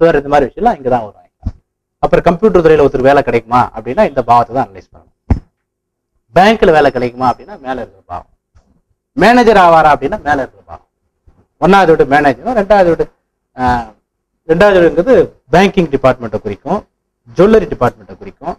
Software இந்த மாதிரி விஷயம்லாம் இங்கே தான் வரும் அப்புறம் கம்ப்யூட்டர் துறையில் ஒருத்தர் வேலை கிடைக்குமா அப்படின்னா இந்த பாவத்தை தான் அனலைஸ் பண்ணணும் பேங்க்ல வேலை கிடைக்குமா அப்படின்னா மேலே இருக்கிற பாவம் மேனேஜர் ஆவாரா அப்படின்னா மேலே இருக்கிற பாவம் ஒன்றாவது வீடு மேனேஜரும் ரெண்டாவது வீடு ஆஹ், ரெண்டாவது வீடுங்கிறது பேங்கிங் டிபார்ட்மெண்ட்டை குறிக்கும் ஜுவல்லரி டிபார்ட்மெண்ட்டை குறிக்கும்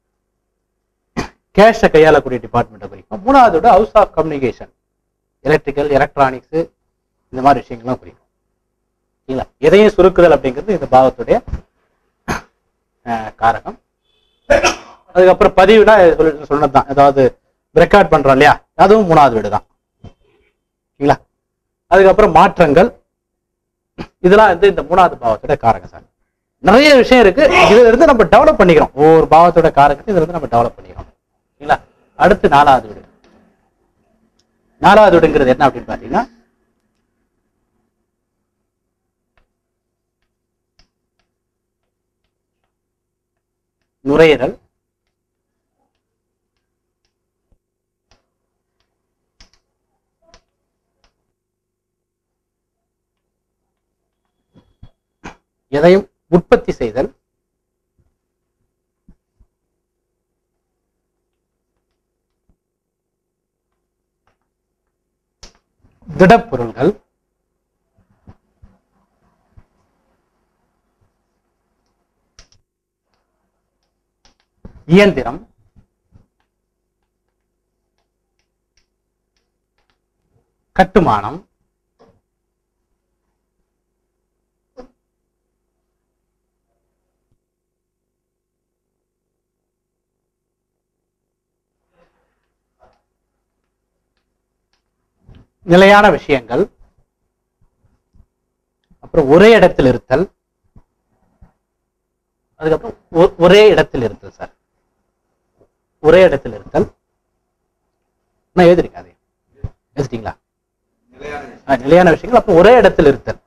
கேஷை கையாளக்கூடிய டிபார்ட்மெண்ட்டை குறிக்கும் மூணாவது வீடு house of communication electrical electronics இந்த மாதிரி விஷயங்கள்லாம் குறிக்கும் சரிங்களா எதையும் சுருக்குதல் அப்படிங்கிறது இந்த பாவத்துடைய ஆஹ், காரகம் அதுக்கப்புறம் பதிவுனா சொல்லி- சொன்னது தான் அதாவது ரெக்கார்ட் பண்றோம் இல்லையா அதுவும் மூணாவது வீடு தான் சரிங்களா அதுக்கப்புறம் மாற்றங்கள் இதெல்லாம் வந்து இந்த மூணாவது பாவத்தோட காரகம் சார் நிறைய விஷயம் இருக்கு இதுல இருந்து நம்ம டெவலப் பண்ணிக்கிறோம் ஒவ்வொரு பாவத்தோட காரகத்தை இதுல இருந்து நம்ம டெவலப் பண்ணிக்கிறோம் சரிங்களா அடுத்து நாலாவது வீடு நாலாவது வீடுங்கிறது என்ன அப்படின்னு பாத்தீங்கன்னா நுரையீரல் எதையும் உற்பத்தி செய்தல் திடப்பொருள்கள் இயந்திரம் கட்டுமானம் நிலையான விஷயங்கள் அப்புறம் ஒரே இடத்தில் இருத்தல் அதுக்கப்புறம் ஒ- ஒரே இடத்தில் இருத்தல் சார் ஒரே இடத்தில் இருத்தல் நான் எழுதிருக்கேன் அது எழுதிட்டீங்களா ஆ, நிலையான விஷயங்கள் அப்புறம் ஒரே இடத்தில் இருத்தல்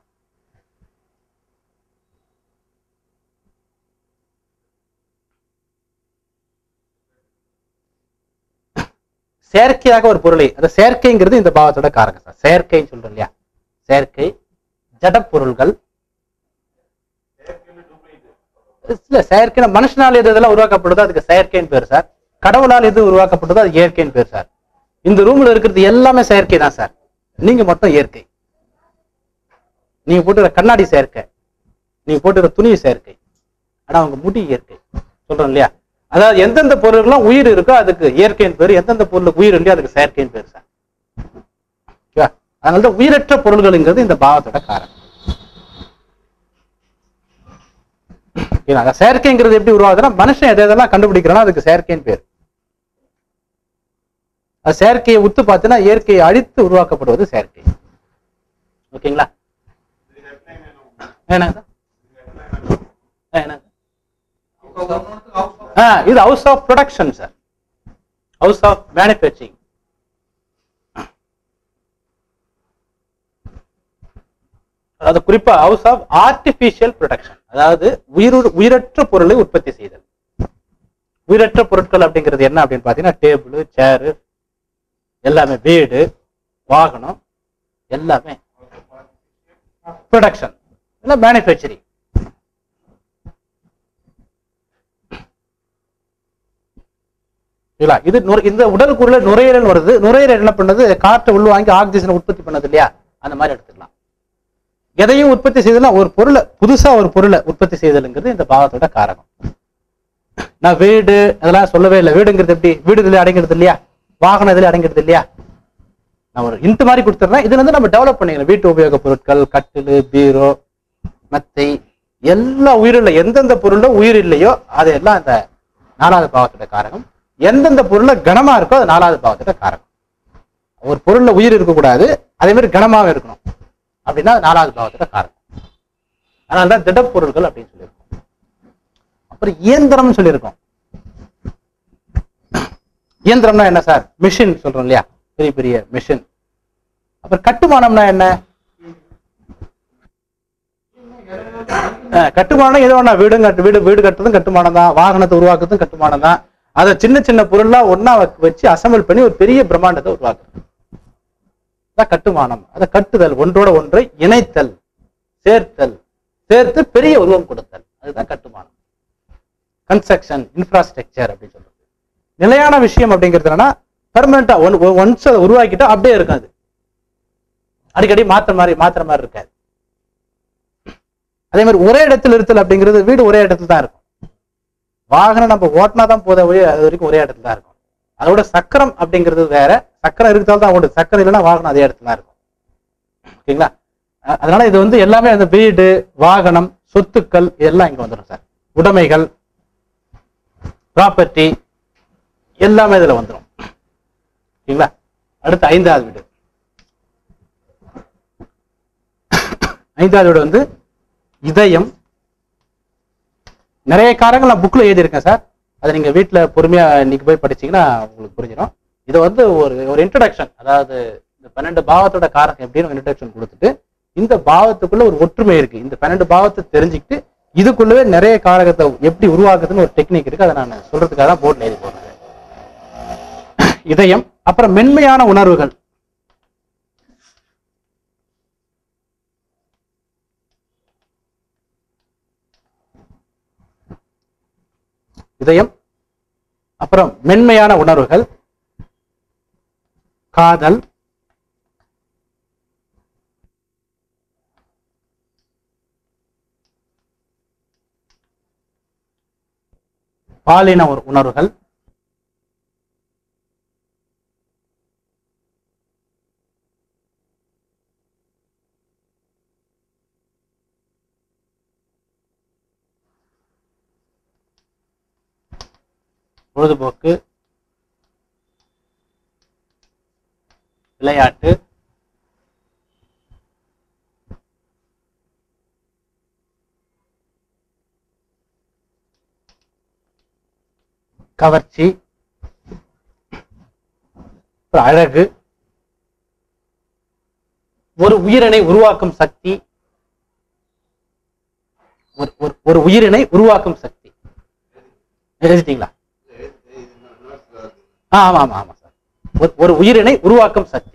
செயற்கையாக ஒரு பொருளை அந்த செயற்கைங்கிறது இந்த பாவத்தோட காரகம் சார் செயற்கைன்னு சொல்றோம் இல்லையா செயற்கை ஜடப்பொருள்கள் இல்ல செயற்கை மனுஷனால் எது இதெல்லாம் உருவாக்கப்படுதோ அதுக்கு செயற்கைன்னு பேர் சார் கடவுளால் எது உருவாக்கப்படுதோ அது இயற்கைன்னு பேர் சார் இந்த ரூம்ல இருக்கிறது எல்லாமே செயற்கை தான் சார் நீங்க மட்டும் இயற்கை நீங்க போட்டுக்கிற கண்ணாடி செயற்கை நீங்க போட்டுக்கிற துணி செயற்கை ஆனா அவங்க முடி இயற்கை சொல்றோம் இல்லையா அதாவது எந்தெந்த பொருள்லாம் உயிர் இருக்கோ அதுக்கு இயற்கையின் பேர் எந்தெந்த பொருளுக்கு உயிர் இல்லையோ அதுக்கு செயற்கையின் பேர் சார் ஓகேவா அதனாலதான் உயிரற்ற பொருள்கள்ங்கிறது இந்த பாவத்தோட காரணம் ஓகேங்களா? அதான் செயற்கைங்கிறது எப்படி உருவாகுதுன்னா மனுஷன் எதை எதெல்லாம் கண்டுபிடிக்கிறானோ அதுக்கு செயற்கைன்னு பேர் அது செயற்கையை உத்து பார்த்தீங்கன்னா இயற்கையை அழித்து உருவாக்கப்படுவது செயற்கை ஓகேங்களா என்னங்க சார்? ஆ, என்னங்க ஆ, இது house of production sir house of manufacturing அதாவது குறிப்பா ஹவுஸ் ஆஃப் ஆர்டிபிஷியல் ப்ரொடக்ஷன் அதாவது உயிர் உயிரற்ற பொருளை உற்பத்தி செய்தல் உயிரற்ற பொருட்கள் அப்படிங்கிறது என்ன அப்படின்னு பார்த்தீங்கன்னா டேபிள் சேரு எல்லாமே வீடு வாகனம் எல்லாமே ப்ரொடக்ஷன் இல்லை மேனுஃபேக்சரிங் இல்ல இது நுரை- இந்த உடலுக்குள்ள நுரையீரல் வருது நுரையீரல் என்ன பண்ணுது காற்றை உள்ள வாங்கி ஆக்சிஜனை உற்பத்தி பண்ணது இல்லையா அந்த மாதிரி எடுத்துக்கலாம் எதையும் உற்பத்தி செய்தலாம் ஒரு பொருளை புதுசா ஒரு பொருளை உற்பத்தி செய்தலுங்கிறது இந்த பாவத்தோட காரகம் நான் வீடு அதெல்லாம் சொல்லவே இல்லை வீடுங்கிறது எப்படி வீடு இதுல அடங்கிறது இல்லையா வாகனம் இதுல அடங்கிறது இல்லையா நான் ஒரு இந்த மாதிரி கொடுத்துறேன் இதுல இருந்து நம்ம டெவலப் பண்ணிக்கலாம் வீட்டு உபயோக பொருட்கள் கட்டிலு பீரோ மெத்தை எல்லா உயிருள்ள எந்தெந்த பொருள்ல உயிர் இல்லையோ அதெல்லாம் அந்த நாலாவது பாவத்தோட காரகம் எந்தெந்த பொருள்ல கனமா இருக்கோ அது நாலாவது பாவத்தோட காரகம் ஒரு பொருள்ல உயிர் இருக்கக்கூடாது அதே மாதிரி கனமாவே இருக்கணும் அப்படின்னா அது நாலாவது பாவத்தோட காரகம் அதனாலதான் திடப்பொருள்கள் அப்படின்னு சொல்லியிருக்கோம் அப்புறம் இயந்திரம்னு சொல்லியிருக்கோம் இயந்திரம்னா என்ன சார் மிஷின் சொல்றோம் இல்லையா பெரிய பெரிய மிஷின் அப்புறம் கட்டுமானம்னா என்ன அஹ் கட்டுமானம் எது வேணா வீடு கட்டு வீடு வீடு கட்டுறதும் கட்டுமானம் தான் வாகனத்தை உருவாக்குறதும் கட்டுமானம் தான் அதை சின்ன சின்ன பொருளா ஒண்ணா வ- வச்சு அசம்பிள் பண்ணி ஒரு பெரிய பிரம்மாண்டத்தை உருவாக்குறது அதான் கட்டுமானம் அதை கட்டுதல் ஒன்றோட ஒன்றை இணைத்தல் சேர்த்தல் சேர்த்து பெரிய உருவம் கொடுத்தல் அதுதான் கட்டுமானம் கன்ஸ்ட்ரக்ஷன் இன்ஃப்ராஸ்ட்ரக்சர் அப்படின்னு சொல்றது நிலையான விஷயம் அப்படிங்கிறது என்னன்னா பெர்மனண்டா ஒன் ஒன்ஸ் அதை உருவாக்கிட்டா அப்படியே இருக்காது அடிக்கடி மாத்த மாதிரி மாத்துற மாதிரி இருக்காது அதே மாதிரி ஒரே இடத்துல இருத்தல் அப்படிங்கிறது வீடு ஒரே இடத்துல தான் இருக்கும் வாகனம் நம்ம ஓட்டினா தான் போத ஒழிய அது வரைக்கும் ஒரே இடத்துல தான் இருக்கும் அதோட சக்கரம் அப்படிங்கிறது வேற சக்கரம் இருக்கிறதால தான் ஓடுது சக்கரம் இல்லைன்னா வாகனம் அதே இடத்துல தான் இருக்கும் ஓகேங்களா அ- அதனால இது வந்து எல்லாமே அந்த வீடு வாகனம் சொத்துக்கள் எல்லாம் இங்க வந்துடும் சார் உடைமைகள் ப்ராப்பர்ட்டி எல்லாமே இதுல வந்துடும் ஓகேங்களா அடுத்து ஐந்தாவது வீடு ஐந்தாவது வீடு வந்து இதயம் நிறைய காரங்கள் நான் புக்ல எழுதியிருக்கேன் சார் அதை நீங்க வீட்ல பொறுமையா இன்னைக்கு போய் படிச்சீங்கன்னா உங்களுக்கு புரிஞ்சிடும் இது வந்து ஒரு ஒரு இன்ட்ரடக்ஷன் அதாவது இந்த பன்னெண்டு பாவத்தோட காரகம் எப்படின்னு இன்ட்ரடக்ஷன் கொடுத்துட்டு இந்த பாவத்துக்குள்ள ஒரு ஒற்றுமை இருக்கு இந்த பன்னெண்டு பாவத்தை தெரிஞ்சுக்கிட்டு இதுக்குள்ளவே நிறைய காரகத்தை எப்படி உருவாக்குதுன்னு ஒரு டெக்னிக் இருக்கு அதை நான் சொல்றதுக்காக தான் போர்ட்ல எழுதி போடுறேன் இதயம் அப்புறம் மென்மையான உணர்வுகள் இதயம் அப்புறம் மென்மையான உணர்வுகள் காதல் பாலின உண- உணர்வுகள் பொழுதுபோக்கு விளையாட்டு கவர்ச்சி அப்புறம் அழகு ஒரு உயிரினை உருவாக்கும் சக்தி ஒரு- ஒரு- ஒரு உயிரினை உருவாக்கும் சக்தி எழுதிட்டீங்களா ஆ, ஆமா ஆமா ஆமா சார் ஒரு- ஒரு உயிரினை உருவாக்கும் சக்தி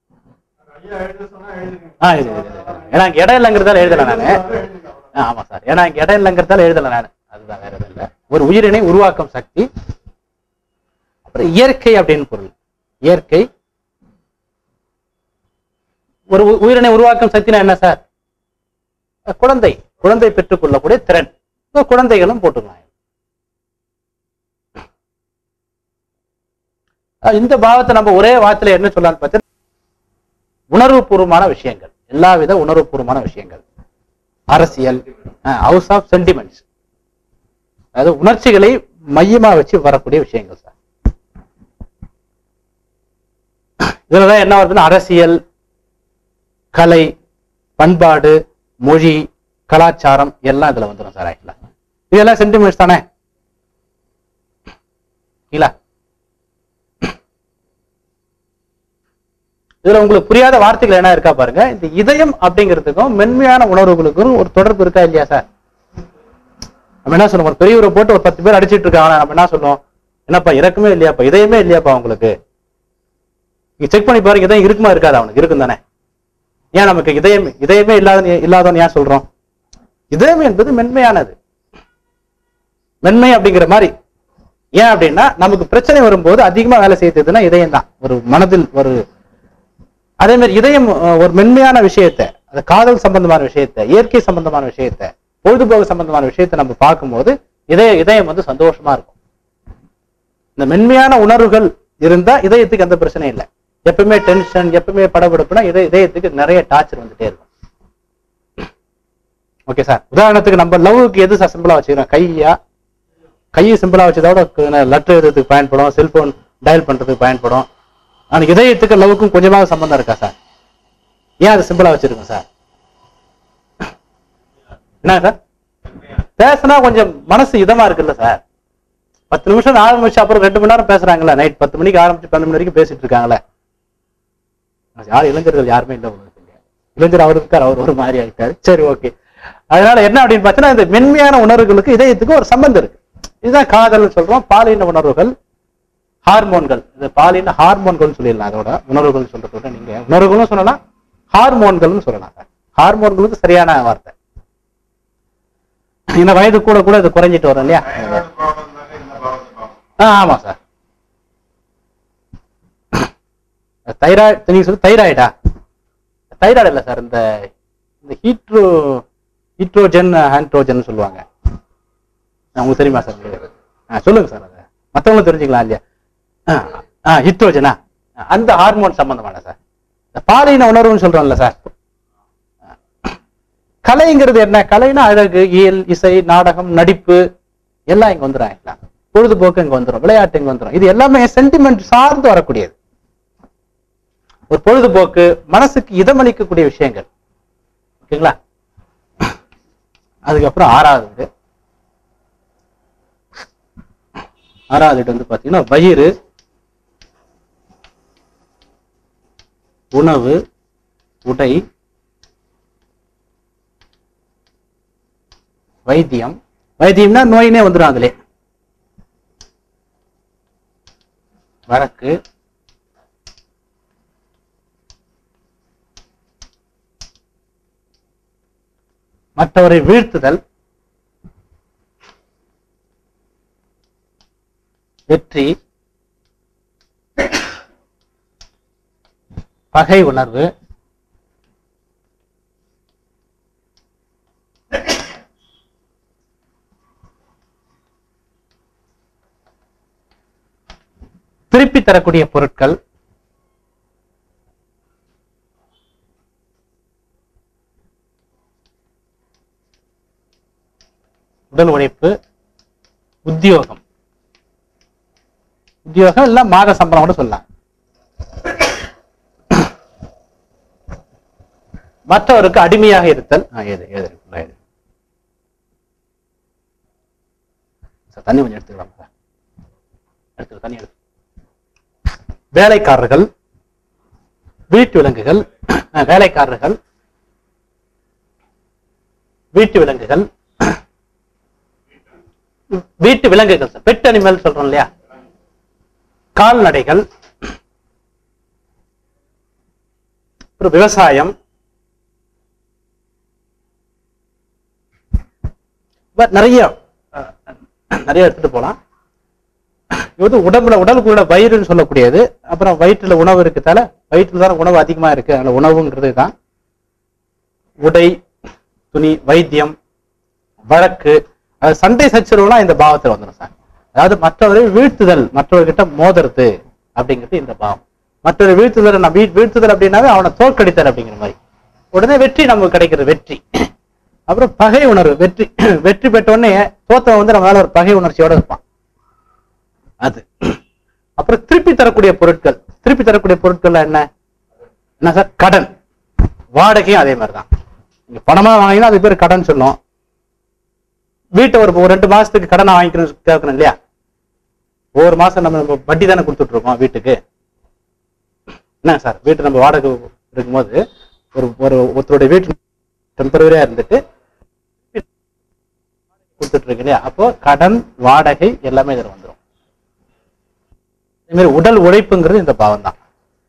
ஆ இது இது, இது, இது. ஏன்னா இங்க இடம் இல்லைங்கிறதால எழுதல நானு ஆ, ஆமா சார் ஏன்னா இங்க இடம் இல்லைங்கிறதால எழுதல நானு அதுதான் வேற எதுவும் இல்ல ஒரு உயிரினை உருவாக்கும் சக்தி அப்புறம் இயற்கை அப்படின்னு பொருள் இயற்கை ஒரு உ- உயிரினை உருவாக்கும் சக்தினா என்ன சார் அஹ் குழந்தை குழந்தை பெற்றுக்கொள்ளக்கூடிய திறன் இப்ப குழந்தைகளும் போட்டுக்கலாம் அஹ் இந்த பாவத்தை நம்ம ஒரே வார்த்தையில என்ன சொல்லலாம்னு பார்த்தா உணர்வுபூர்வமான விஷயங்கள் எல்லா வித உணர்வுபூர்வமான விஷயங்கள் அரசியல் ஹவுஸ் ஆஃப் சென்டிமெண்ட்ஸ் அதாவது உணர்ச்சிகளை மையமா வச்சு வரக்கூடிய விஷயங்கள் சார் இதுலதான் என்ன வருதுன்னா அரசியல் கலை பண்பாடு மொழி கலாச்சாரம் எல்லாம் இதுல வந்துடும் சார் ஆக்சுவலா இதெல்லாம் சென்டிமெண்ட்ஸ் தானே இல்ல இதுல உங்களுக்கு புரியாத வார்த்தைகள் என்ன இருக்கா பாருங்க இந்த இதயம் அப்படிங்கிறதுக்கும் மென்மையான உணர்வுகளுக்கும் ஒரு தொடர்பு இருக்கா இல்லையா சார் நம்ம என்ன சொல்லுவோம் ஒரு பெரியவரை போட்டு ஒரு பத்து பேர் அடிச்சிட்டு இருக்காங்க நம்ம என்ன சொல்லுவோம் என்னப்பா இறக்குமே இல்லையாப்பா இதயமே இல்லையாப்பா உங்களுக்கு நீங்க செக் பண்ணி பாருங்க இதயம் இருக்குமா இருக்காது அவனுக்கு இருக்கும் தானே ஏன் நமக்கு இதயம் இதயமே இல்லாத இல்லாதவன் ஏன் சொல்றோம் இதயம் என்பது மென்மையானது மென்மை அப்படிங்கிற மாதிரி ஏன் அப்படின்னா நமக்கு பிரச்சனை வரும்போது அதிகமா வேலை செய்யறதுன்னா இதயம் தான் ஒரு மனதில் ஒரு அதே மாதிரி இதயம் அஹ், ஒரு மென்மையான விஷயத்தை அது காதல் சம்பந்தமான விஷயத்தை இயற்கை சம்பந்தமான விஷயத்தை பொழுதுபோக்கு சம்பந்தமான விஷயத்தை நம்ம பார்க்கும்போது இதய இதயம் வந்து சந்தோஷமா இருக்கும் இந்த மென்மையான உணர்வுகள் இருந்தா இதயத்துக்கு எந்த பிரச்சனையும் இல்லை எப்பவுமே டென்ஷன் எப்பவுமே படபடப்புனா இதய இதயத்துக்கு நிறைய டார்ச்சர் வந்துட்டே இருக்கும் ஓகே சார் உதாரணத்துக்கு நம்ம லவ்வுக்கு எது சார் சிம்பிளா வச்சுக்கிறோம் கையா கையை சிம்பிளா வச்சதோட லெட்டர் எழுதுறதுக்கு பயன்படும் செல்போன் டயல் பண்றதுக்கு பயன்படும் ஆனா இதயத்துக்கு லவ்வுக்கும் கொஞ்சமாக சம்பந்தம் இருக்கா சார் ஏன் அது சிம்பிளா வச்சிருக்கோம் சார் என்ன சார் பேசினா கொஞ்சம் மனசு இதமா இருக்குல்ல சார் பத்து நிமிஷம் ஆரம்பிச்சு அப்புறம் ரெண்டு மணி நேரம் பேசுறாங்களா நைட் பத்து மணிக்கு ஆரம்பிச்சு பன்னெண்டு மணி வரைக்கும் பேசிட்டு இருக்காங்களே யார் இளைஞர்கள் யாருமே இல்லை உங்களுக்கு இல்லையா? இளைஞர் அவர் இருக்கார் அவர் ஒரு மாதிரி ஆகிட்டாரு சரி ஓகே அதனால என்ன அப்படின்னு பார்த்தீங்கன்னா இந்த மென்மையான உணர்வுகளுக்கு இதயத்துக்கு ஒரு சம்பந்தம் இருக்கு இதுதான் காதல்னு சொல்றோம் பாலின உணர்வுகள் ஹார்மோன்கள் இது பாலின ஹார்மோன்கள்னு சொல்லிடலாம் அதோட உணர்வுகள் சொல்றத விட நீங்க உணர்வுகளும் சொல்லலாம் ஹார்மோன்கள்னு சொல்லலாம் சார் ஹார்மோன்களுக்கு சரியான வார்த்தை ஏன்னா வயது கூட கூட இது குறைஞ்சிட்டு வரும் இல்லையா ஆ ஆமா சார் தைராய்டு நீங்க சொல்லு தைராய்டா தைராய்டு இல்ல சார் இந்த இந்த ஹீட்ரோ ஹீட்ரோஜன் ஆண்ட்ரோஜன் சொல்லுவாங்க ஆ, உங்களுக்கு தெரியுமா சார் உங்களுக்கு? ஆ, சொல்லுங்க சார் அதை மற்றவங்களும் தெரிஞ்சுக்கலாம் இல்லையா ஆ, ஆ ஹீட்ரோஜனா அந்த ஹார்மோன் சம்பந்தமான சார் இந்த பாலின உணர்வுன்னு சொல்றோம்ல சார் கலைங்கிறது என்ன கலைனா அழகு இயல் இசை நாடகம் நடிப்பு எல்லாம் இங்க வந்துடும் எல்லாம் பொழுதுபோக்கு இங்க வந்துடும் விளையாட்டு இங்க வந்துடும் இது எல்லாமே சென்டிமெண்ட் சார்ந்து வரக்கூடியது ஒரு பொழுதுபோக்கு மனசுக்கு இதமளிக்கக்கூடிய விஷயங்கள் ஓகேங்களா அதுக்கப்புறம் ஆறாவது வீடு ஆறாவது வீடு வந்து பாத்தீங்கன்னா வயிறு உணவு உடை வைத்தியம் வைத்தியம்னா நோயினே வந்துடும் அதுல வழக்கு மற்றவரை வீழ்த்துதல் வெற்றி பகை உணர்வு திருப்பி தரக்கூடிய பொருட்கள் உடல் உழைப்பு உத்தியோகம் உத்தியோகம் இல்ல மாத சம்பளம் கூட சொல்லலாம் மற்றவருக்கு அடிமையாக இருத்தல் ஆ, எது எது full ஆ எது சார், தண்ணி கொஞ்சம் எடுத்துக்கலாம் சார் எடுத்து தண்ணி எடுத்து வேலைக்காரர்கள் வீட்டு விலங்குகள் அஹ், வேலைக்காரர்கள் வீட்டு விலங்குகள் வீட்டு விலங்குகள் சார் பெட் அனிமல் சொல்றோம் இல்லையா கால்நடைகள் அப்புறம் விவசாயம் பட் நிறைய அஹ், நிறைய எடுத்துட்டு போலாம் இது வந்து உடம்புல உடலுக்குள்ள வயிறுன்னு சொல்லக்கூடியது அப்புறம் வயிற்றுல உணவு இருக்குதால வயிற்றுல தான் உணவு அதிகமா இருக்கு அதனால உணவுங்கிறது தான் உடை துணி வைத்தியம் வழக்கு அது சண்டை சச்சரவுலாம் இந்த பாவத்துல வந்துடும் சார் அதாவது மற்றவரை வீழ்த்துதல் மற்றவர்கிட்ட மோதுறது அப்படிங்கிறது இந்த பாவம் மற்றவரை வீழ்த்துதல் நான் வீ- வீழ்த்துதல் அப்படின்னாவே அவனை தோற்கடித்தல் அப்படிங்கிற மாதிரி உடனே வெற்றி நமக்கு கிடைக்கிறது வெற்றி அப்புறம் பகை உணர்வு வெற்றி வெற்றி பெற்ற உடனே தோத்தவன் வந்து நம்ம மேல ஒரு பகை உணர்ச்சியோட இருப்பான் அது அப்புறம் திருப்பி தரக்கூடிய பொருட்கள் திருப்பி தரக்கூடிய பொருட்கள் என்ன என்ன சார் கடன் வாடகையும் அதே மாதிரி தான் நீங்க பணமா வாங்கினா அது பேர் கடன் சொல்லும் வீட்டை ஒரு ஒரு ரெண்டு மாசத்துக்கு கடனை வாங்கிக்கணும் கேட்கணும் இல்லையா ஒவ்வொரு மாசம் நம்ம நம்ம வட்டி தானே கொடுத்துட்டு இருக்கோம் வீட்டுக்கு என்ன சார் வீட்டு நம்ம வாடகை இருக்கும்போது ஒரு ஒரு ஒருத்தருடைய வீட்டு டெம்பரரியா இருந்துட்டு கொடுத்துட்டு இருக்கு இல்லையா அப்போ கடன் வாடகை எல்லாமே இதுல வந்துடும் அதே மாதிரி உடல் உழைப்புங்கிறது இந்த பாவம் தான்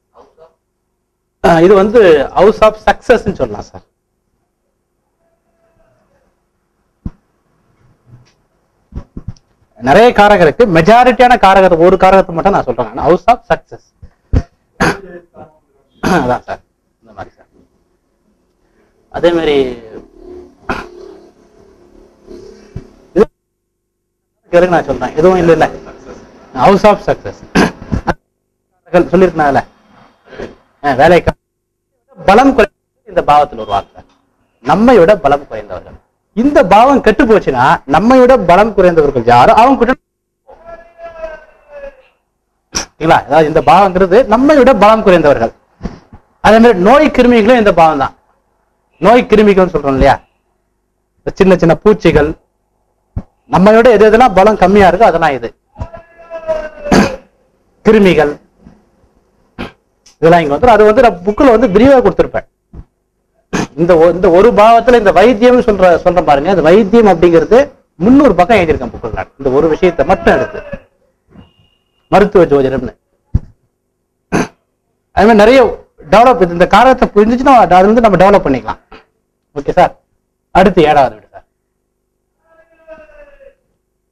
இது வந்து ஹவுஸ் ஆஃப் சக்சஸ் சொல்லலாம் சார் நிறைய காரகம் இருக்கு மெஜாரிட்டியான காரகத்தை ஒரு காரகத்தை மட்டும் நான் சொல்றேன் ஹவுஸ் ஆஃப் சக்சஸ் அதான் சார் இந்த மாதிரி சார் அதே மாதிரி இது நான் சொல்றேன் எதுவும் இல்லை இல்லை ஹவுஸ் ஆஃப் சக்சஸ் சொல்லியிருக்கனால வேலை பலம் குறை இந்த பாவத்தில் ஒரு வார்த்தை நம்மை விட பலம் குறைந்தவர்கள் இந்த பாவம் கெட்டு போச்சுன்னா நம்மை விட பலம் குறைந்தவர்கள் யாரும் அவங்க கிட்ட சரிங்களா அதாவது இந்த பாவங்கிறது நம்மை விட பலம் குறைந்தவர்கள் அதே மாதிரி நோய் கிருமிகளும் இந்த பாவம் தான் நோய் கிருமிகள் சொல்றோம் இல்லையா இந்த சின்ன சின்ன பூச்சிகள் நம்ம விட எது எதெல்லாம் பலம் கம்மியா இருக்கோ அதெல்லாம் இது கிருமிகள் இதெல்லாம் இங்க வந்துடும் அது வந்து நான் புக்கில் வந்து விரிவாக கொடுத்துருப்பேன் இந்த ஒ- இந்த ஒரு பாவத்துல இந்த வைத்தியம் சொல்ற சொல்றேன் பாருங்க இந்த வைத்தியம் அப்படிங்கிறது முன்னூறு பக்கம் எழுதியிருக்கேன் புக்கில் நான் இந்த ஒரு விஷயத்தை மட்டும் எடுத்து மருத்துவ ஜோதிடம்னு அது மாதிரி நிறைய டெவலப் இந்த காரணத்தை புரிஞ்சுச்சுன்னா அது வந்து நம்ம டெவலப் பண்ணிக்கலாம் ஓகே சார் அடுத்து ஏழாவது வீடு சார்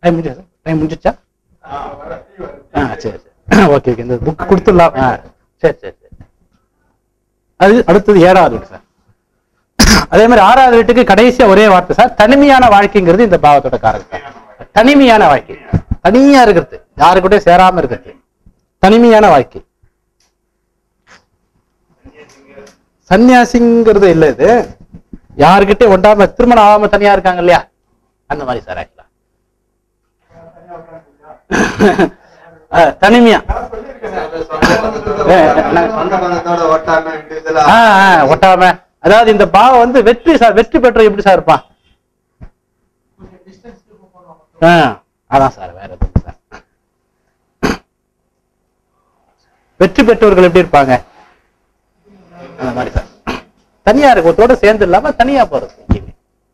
டைம் முடிஞ்சா டைம் முடிஞ்சிச்சா ஆ சரி சரி ஓகே ஓகே இந்த புக் கொடுத்துடலாம் ஆ சரி சரி சரி அது அடுத்தது ஏழாவது வீடு சார் அதே மாதிரி ஆறாவது வீட்டுக்கு கடைசியா ஒரே வார்த்தை சார் தனிமையான வாழ்க்கைங்கிறது இந்த பாவத்தோட காரணம் சார் தனிமையான வாழ்க்கை தனியா இருக்கிறது யாரு கூட சேராம இருக்கிறது தனிமையான வாழ்க்கை சன்னியாசிங்கிறது இல்ல இது யாருக்கிட்டே ஒண்டாம திருமணம் ஆகாம தனியா இருக்காங்க இல்லையா அந்த மாதிரி சார் ஆக்சுவலா அஹ், தனிமையா சொந்த பந்தத்தோட ஒட்டாம individual ஆ ஆ, ஆ, ஒட்டாம அதாவது இந்த பாவம் வந்து வெற்றி சார் வெற்றி பெற்ற எப்படி சார் இருப்பான் ஆ, அதான் சார் வேற எதுவும் இல்ல சார் வெற்றி பெற்றவர்கள் எப்படி இருப்பாங்க அந்த மாதிரி சார் தனியா இருக்கு ஒருத்தோட சேர்ந்து இல்லாம தனியா போறது எங்கேயுமே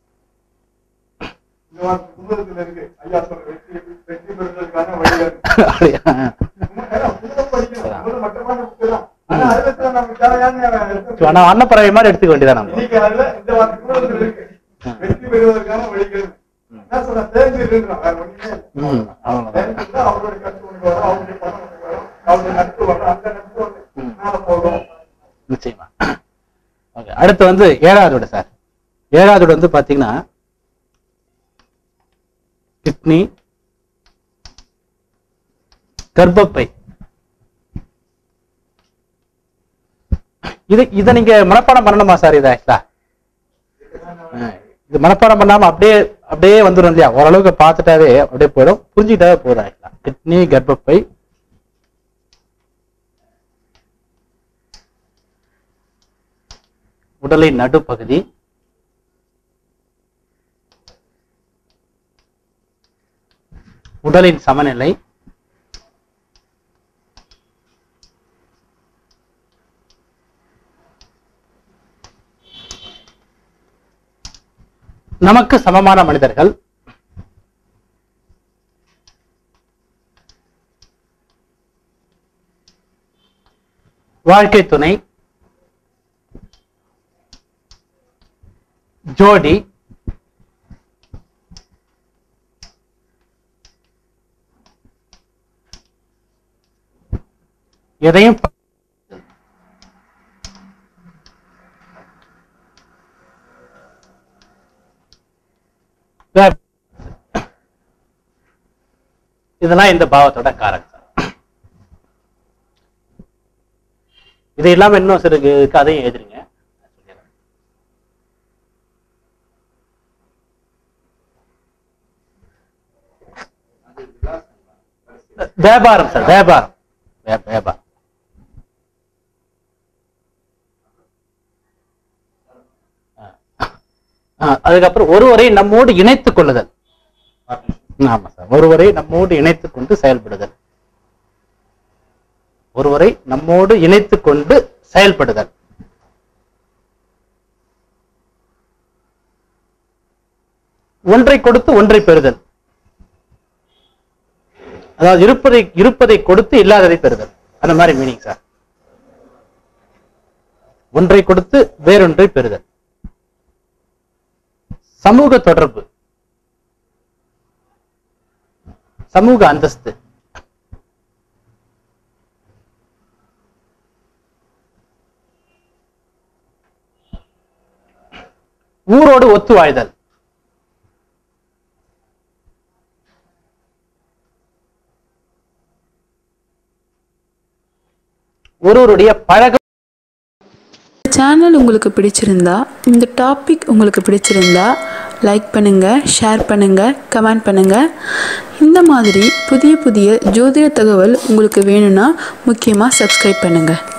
இந்த வாரம் குமுதத்துல இருக்கு ஐயா சொல்ற வெற்றி வெற்றி பெறுவதற்கான வழிகள் அப்படியா? ஏன்னா, புத்தகம் படிக்கணும். புத்தகம் மட்டமான புக்கு தான். ஆனா அதுல சில நமக்கு தேவையான ஆனா அன்னப்பறவை மாதிரி எடுத்துக்க வேண்டியதான் நம்ம இன்னைக்கு அதுல இந்த வாரம் குமுதத்துல இருக்கு வெற்றி பெறுவதற்கான வழிகள் என்ன சொல்ற சேர்ந்து இருன்றோம் வேற ஒண்ணுமே இல்லை. ம், அவ்வளவுதான். சேர்ந்து இருந்தா அவருடைய கருத்து உனக்கு வரும் அவருடைய பணம் உனக்கு வரும் அவருடைய நட்பு வரும் அந்த நட்பு வந்து மேல போகும் நிச்சயமா ஓகே அடுத்து வந்து ஏழாவது வீடு சார் ஏழாவது வீடு வந்து பாத்தீங்கன்னா கிட்னி கர்ப்பப்பை இது இதை நீங்க மனப்பாடம் பண்ணணுமா சார் இதை ஆக்சுவலா இது மனப்பாடம் பண்ணாம அப்படியே அப்படியே வந்துடும் இல்லையா ஓரளவுக்கு பார்த்துட்டாவே அப்படியே போயிடும் புரிஞ்சுக்கிட்டாவே போதும் ஆக்சுவலா கிட்னி கர்ப்பப்பை உடலின் நடுப்பகுதி உடலின் சமநிலை நமக்கு சமமான மனிதர்கள் வாழ்க்கை துணை ஜோடி எதையும் ப- வே- இதெல்லாம் இந்த பாவத்தோட காரகம் சார் இது இல்லாம இன்னும் சிறு கதையும் எழுதுறீங்க வியாபாரம் சார் வியாபாரம் வே- வியாபாரம் ஆ, அதுக்கப்புறம் ஒருவரை நம்மோடு இணைத்துக் கொள்ளுதல் ஆமா சார் ஒருவரை நம்மோடு இணைத்துக் கொண்டு செயல்படுதல் ஒருவரை நம்மோடு இணைத்துக் கொண்டு செயல்படுதல் ஒன்றை கொடுத்து ஒன்றை பெறுதல் அதாவது இருப்பதை இருப்பதை கொடுத்து இல்லாததை பெறுதல் அந்த மாதிரி மீனிங் சார் ஒன்றை கொடுத்து வேறொன்றை பெறுதல் சமூக தொடர்பு சமூக அந்தஸ்து ஊரோடு ஒத்து வாழ்தல் ஒருவருடைய பழக சேனல் உங்களுக்கு பிடிச்சிருந்தா இந்த டாபிக் உங்களுக்கு பிடிச்சிருந்தா லைக் பண்ணுங்கள் ஷேர் பண்ணுங்கள் கமெண்ட் பண்ணுங்கள் இந்த மாதிரி புதிய புதிய ஜோதிட தகவல் உங்களுக்கு வேணும்னா முக்கியமாக சப்ஸ்கிரைப் பண்ணுங்கள்